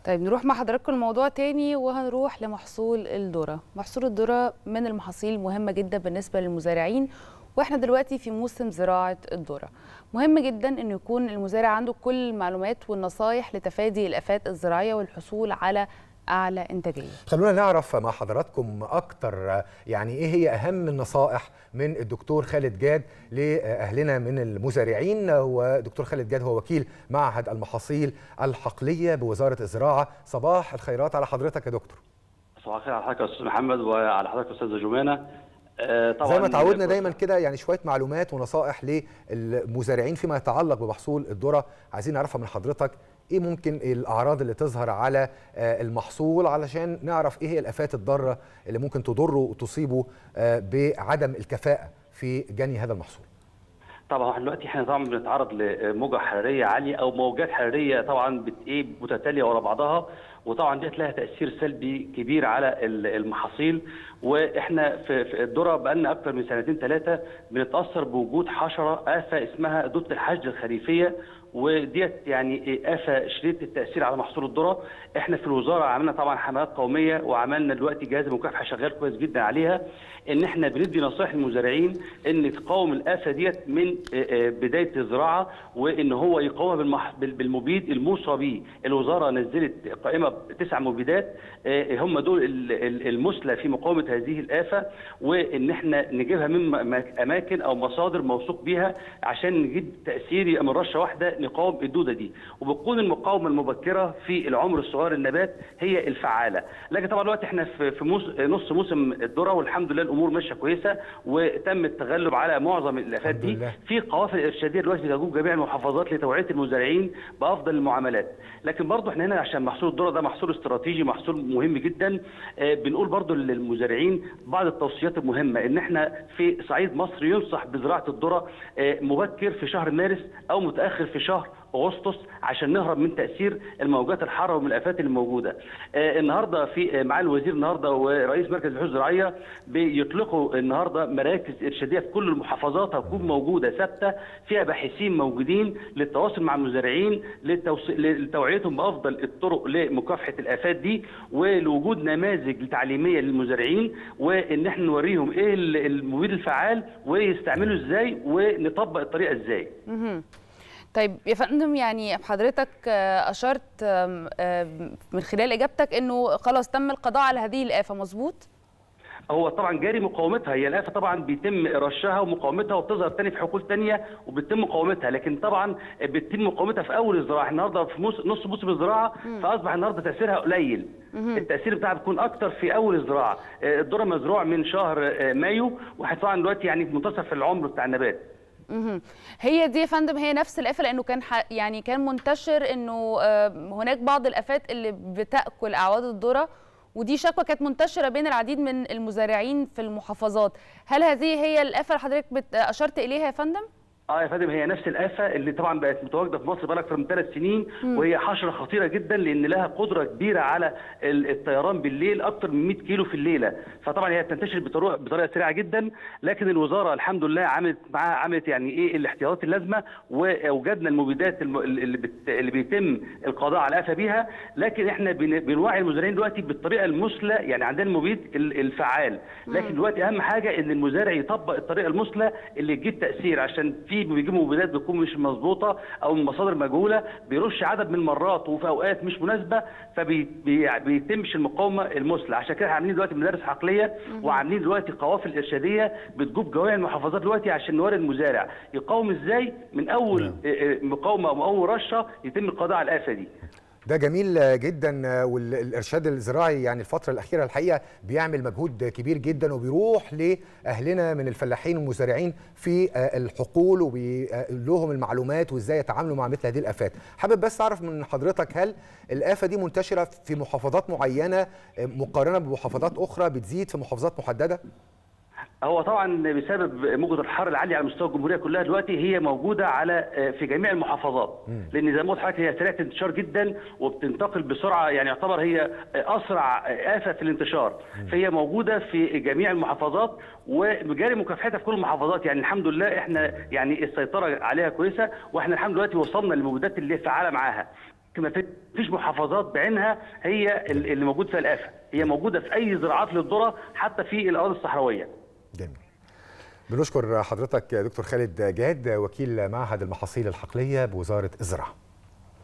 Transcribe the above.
طيب نروح مع حضراتكم الموضوع تاني وهنروح لمحصول الذره محصول الذره من المحاصيل المهمه جدا بالنسبه للمزارعين واحنا دلوقتي في موسم زراعه الذره مهم جدا انه يكون المزارع عنده كل المعلومات والنصائح لتفادي الافات الزراعيه والحصول على اعلى انتاجيه خلونا نعرف مع حضراتكم اكتر يعني ايه هي اهم النصائح من الدكتور خالد جاد لاهلنا من المزارعين ودكتور خالد جاد هو وكيل معهد المحاصيل الحقليه بوزاره الزراعه صباح الخيرات على حضرتك يا دكتور صباح الخير على حضرتك يا استاذ محمد وعلى حضرتك استاذه جمانه آه طبعا زي ما تعودنا دايما كده يعني شويه معلومات ونصائح للمزارعين فيما يتعلق بمحصول الذره عايزين نعرفها من حضرتك ايه ممكن الاعراض اللي تظهر على المحصول علشان نعرف ايه هي الافات الضاره اللي ممكن تضره وتصيبه بعدم الكفاءه في جني هذا المحصول طبعا احنا دلوقتي احنا طبعا بنتعرض لموجه حراريه عاليه او موجات حراريه طبعا بت ايه متتاليه ورا بعضها وطبعا ديت لها تاثير سلبي كبير على المحاصيل واحنا في الذره بقى لنا اكثر من سنتين ثلاثه بنتاثر بوجود حشره افه اسمها دوت الحشد الخريفيه وديت يعني آفة شديدة التأثير على محصول الذرة، احنا في الوزارة عملنا طبعا حملات قومية وعملنا دلوقتي جهاز المكافحة شغال كويس جدا عليها ان احنا بندي نصائح للمزارعين ان تقاوم الآفة ديت من بداية الزراعة وان هو يقاومها بالمبيد الموصى به، الوزارة نزلت قائمة بتسع مبيدات هم دول المثلى في مقاومة هذه الآفة وان احنا نجيبها من اماكن او مصادر موثوق بها عشان نجيب تأثير من رشة واحدة نقاوم الدوده دي وبتكون المقاومه المبكره في العمر الصغير النبات هي الفعاله لكن طبعا دلوقتي احنا في موس... نص موسم الذره والحمد لله الامور ماشيه كويسه وتم التغلب على معظم الافات دي لله. في قوافل ارشاديه دلوقتي بتجوب جميع المحافظات لتوعيه المزارعين بافضل المعاملات لكن برضه احنا هنا عشان محصول الذره ده محصول استراتيجي محصول مهم جدا آه بنقول برضه للمزارعين بعض التوصيات المهمه ان احنا في صعيد مصر ينصح بزراعه الذره آه مبكر في شهر مارس او متاخر في شهر اغسطس عشان نهرب من تاثير الموجات الحاره ومن الافات اللي موجوده. آه النهارده في معالي الوزير النهارده ورئيس مركز البحوث الزراعيه بيطلقوا النهارده مراكز ارشاديه في كل المحافظات هتكون موجوده ثابته فيها باحثين موجودين للتواصل مع المزارعين لتوعيتهم بافضل الطرق لمكافحه الافات دي ولوجود نماذج تعليميه للمزارعين وان احنا نوريهم ايه المبيد الفعال ويستعمله ازاي ونطبق الطريقه ازاي. طيب يا فندم يعني حضرتك اشرت من خلال اجابتك انه خلاص تم القضاء على هذه الافه مظبوط هو طبعا جاري مقاومتها هي الافه طبعا بيتم رشها ومقاومتها وبتظهر تاني في حقول تانية وبتتم مقاومتها لكن طبعا بتتم مقاومتها في اول الزراعه النهارده في نص موسم الزراعه فاصبح النهارده تاثيرها قليل التاثير بتاعها بيكون اكتر في اول الزراعه الذره مزروع من شهر مايو واحنا طبعا دلوقتي يعني في منتصف العمر بتاع النبات هي دي يا فندم هي نفس الافه لانه كان يعني كان منتشر انه هناك بعض الافات اللي بتاكل اعواد الذره ودي شكوى كانت منتشره بين العديد من المزارعين في المحافظات هل هذه هي الافه اللي حضرتك اشرت اليها يا فندم اه يا فندم هي نفس الافه اللي طبعا بقت متواجده في مصر بقى اكثر من ثلاث سنين م. وهي حشره خطيره جدا لان لها قدره كبيره على الطيران بالليل اكثر من 100 كيلو في الليله فطبعا هي بتنتشر بطريقه سريعه جدا لكن الوزاره الحمد لله عملت معاها عملت يعني ايه الاحتياطات اللازمه واوجدنا المبيدات اللي, بت... اللي بيتم القضاء على الافه بيها لكن احنا بن... بنوعي المزارعين دلوقتي بالطريقه المثلى يعني عندنا المبيد الفعال لكن دلوقتي اهم حاجه ان المزارع يطبق الطريقه المثلى اللي تجيب تاثير عشان في بيجيبوا مبيدات بتكون مش مظبوطه او من مصادر مجهوله بيرش عدد من المرات وفي اوقات مش مناسبه فبيتمش المقاومه المثلى عشان كده عاملين دلوقتي مدارس عقليه وعاملين دلوقتي قوافل ارشاديه بتجوب جميع المحافظات دلوقتي عشان نوري المزارع يقاوم ازاي من اول مقاومه او اول رشه يتم القضاء على الافه دي ده جميل جدا والارشاد الزراعي يعني الفتره الاخيره الحقيقه بيعمل مجهود كبير جدا وبيروح لاهلنا من الفلاحين والمزارعين في الحقول وبيقول لهم المعلومات وازاي يتعاملوا مع مثل هذه الافات حابب بس اعرف من حضرتك هل الافه دي منتشره في محافظات معينه مقارنه بمحافظات اخرى بتزيد في محافظات محدده هو طبعا بسبب موجه الحر العاليه على مستوى الجمهوريه كلها دلوقتي هي موجوده على في جميع المحافظات لان زي ما قلت لحضرتك هي سريعه الانتشار جدا وبتنتقل بسرعه يعني يعتبر هي اسرع افه في الانتشار فهي موجوده في جميع المحافظات وجاري مكافحتها في كل المحافظات يعني الحمد لله احنا يعني السيطره عليها كويسه واحنا الحمد لله دلوقتي وصلنا للمبيدات اللي فعاله معاها ما فيش محافظات بعينها هي اللي موجود فيها الافه هي موجوده في اي زراعات للذره حتى في الاراضي الصحراويه جميل بنشكر حضرتك دكتور خالد جاد وكيل معهد المحاصيل الحقليه بوزاره الزراعه